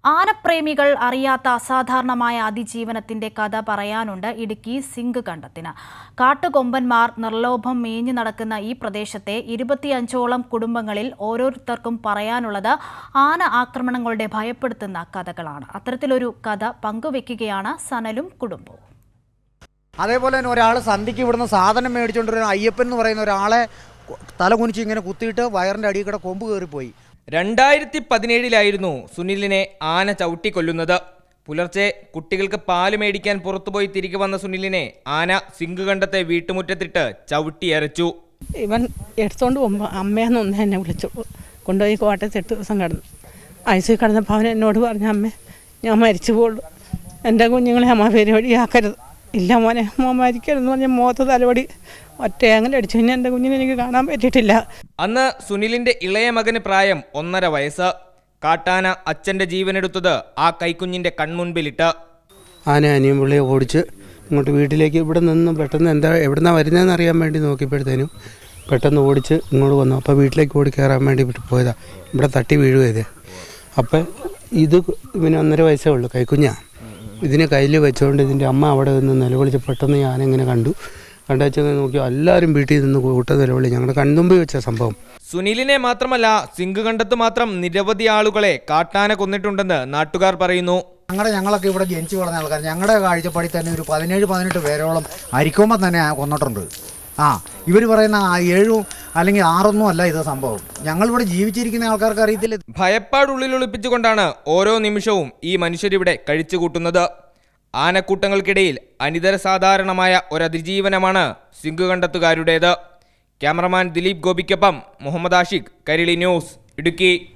ആനപ്രേമികൾ അറിയാത്ത അസാധാരണമായ അതിജീവനത്തിന്റെ കഥ പറയാനുണ്ട് ഇടുക്കി സിങ്ക് കണ്ടത്തിന് കാട്ടുകൊമ്പന്മാർ നിർലോഭം മേഞ്ഞു നടക്കുന്ന ഈ പ്രദേശത്തെ ഇരുപത്തിയഞ്ചോളം കുടുംബങ്ങളിൽ ഓരോരുത്തർക്കും പറയാനുള്ളത് ആന ആക്രമണങ്ങളുടെ ഭയപ്പെടുത്തുന്ന കഥകളാണ് അത്തരത്തിലൊരു കഥ പങ്കുവെക്കുകയാണ് സനലും കുടുംബവും അതേപോലെ തന്നെ ഒരാൾ സന്ധിക്ക് ഇവിടുന്ന് സാധനം മേടിച്ചുകൊണ്ട് ഒരു അയ്യപ്പൻ എന്ന് പറയുന്ന ഒരാളെ കൊ- തല കുനിച്ച് ഇങ്ങനെ കുത്തിയിട്ട് വയറിൻ്റെ അടിയിൽ കൂടെ കൊമ്പ് കയറിപ്പോയി രണ്ടായിരത്തി പതിനേഴിലായിരുന്നു സുനിലിനെ ആന ചവിട്ടിക്കൊല്ലുന്നത് പുലർച്ചെ കുട്ടികൾക്ക് പാല് മേടിക്കാൻ പുറത്തുപോയി തിരികെ വന്ന സുനിലിനെ ആന സിങ്ക് കണ്ടത്തെ വീട്ടുമുറ്റത്തിട്ട് ചവിട്ടിയരച്ചു ഇവൻ എടുത്തോണ്ട് പോകുമ്പോൾ അമ്മയെന്ന് ഒന്ന് എന്നെ വിളിച്ചു കൊണ്ടുപോയി കോട്ടയത്ത് എട്ട് ദിവസം കിടന്നു ഐസിൽ കിടന്നപ്പോൾ അവൻ എന്നോട് പറഞ്ഞു അമ്മേ ഞാൻ മരിച്ചു പോകുള്ളൂ എൻ്റെ കുഞ്ഞുങ്ങളെ അമ്മ പരിപാടിയാക്കരുത് ഇല്ല മോനെ അമ്മ മരിക്കരുതെന്ന് പറഞ്ഞ് മുഖത്ത് തലവടി ഒറ്റ അങ്ങനെ അടിച്ചു കഴിഞ്ഞാൽ എൻ്റെ കുഞ്ഞിനെ എനിക്ക് കാണാൻ പറ്റിയിട്ടില്ല അന്ന് സുനിലിന്റെ ഇളയ മകന് പ്രായം ഒന്നര വയസ്സ് കാട്ടാന അച്ഛന്റെ ജീവനെടുത്തത് ആ കൈക്കുഞ്ഞിന്റെ കൺമുൻപിലിട്ട് ആന അനിയൻ പുള്ളിയെ ഓടിച്ച് ഇങ്ങോട്ട് വീട്ടിലേക്ക് ഇവിടെ നിന്ന് പെട്ടെന്ന് എന്താ എവിടുന്നാ വരുന്നതെന്ന് അറിയാൻ വേണ്ടി നോക്കിയപ്പോഴത്തേനും പെട്ടെന്ന് ഓടിച്ച് ഇങ്ങോട്ട് വന്നു അപ്പോൾ വീട്ടിലേക്ക് ഓടി കയറാൻ വേണ്ടി വിട്ട് പോയതാ ഇവിടെ തട്ടി വീഴുവേ അപ്പം ഇത് ഇവന് ഒന്നര വയസ്സേ ഉള്ളൂ കൈക്കുഞ്ഞാ ഇതിനെ കയ്യിൽ വെച്ചുകൊണ്ട് ഇതിൻ്റെ അമ്മ അവിടെ നിന്ന് നിലവിളിച്ച് പെട്ടെന്ന് ഞാനിങ്ങനെ കണ്ടു കണ്ടുവെച്ചങ്ങനെ നോക്കി എല്ലാവരും വീട്ടിൽ നിന്ന് കൂട്ട നിലവിളി ഞങ്ങളുടെ കൺമുമ്പിൽ വെച്ച സംഭവം സുനിലിനെ മാത്രമല്ല സിങ്ക് കണ്ടത്ത് മാത്രം നിരവധി ആളുകളെ കാട്ടാന കൊന്നിട്ടുണ്ടെന്ന് നാട്ടുകാർ പറയുന്നു ഞങ്ങളുടെ ഞങ്ങളൊക്കെ ഇവിടെ ജനിച്ചു വളർന്ന ആൾക്കാർ ഞങ്ങളുടെ കാഴ്ചപ്പാടിൽ തന്നെ ഒരു പതിനേഴ് പതിനെട്ട് പേരോളം അരിക്കുമ്പോൾ തന്നെ കൊന്നിട്ടുണ്ട് ആ ഇവർ പറയുന്ന ആ ഏഴും അല്ലെങ്കിൽ ആറൊന്നും അല്ല ഇത് സംഭവം ഞങ്ങളിവിടെ ജീവിച്ചിരിക്കുന്ന ആൾക്കാർക്ക് അറിയത്തില്ല ഭയപ്പാടുള്ളിൽ ഒളിപ്പിച്ചുകൊണ്ടാണ് ഓരോ നിമിഷവും ഈ മനുഷ്യരിവിടെ കഴിച്ചുകൂട്ടുന്നത് ആനക്കൂട്ടങ്ങൾക്കിടയിൽ അനിതര സാധാരണമായ ഒരതിജീവനമാണ് സിങ്ക് കണ്ടത്തുകാരുടേത് ക്യാമറമാൻ ദിലീപ് ഗോപിക്കൊപ്പം മുഹമ്മദ് ആഷിഖ് കരളി ന്യൂസ് ഇടുക്കി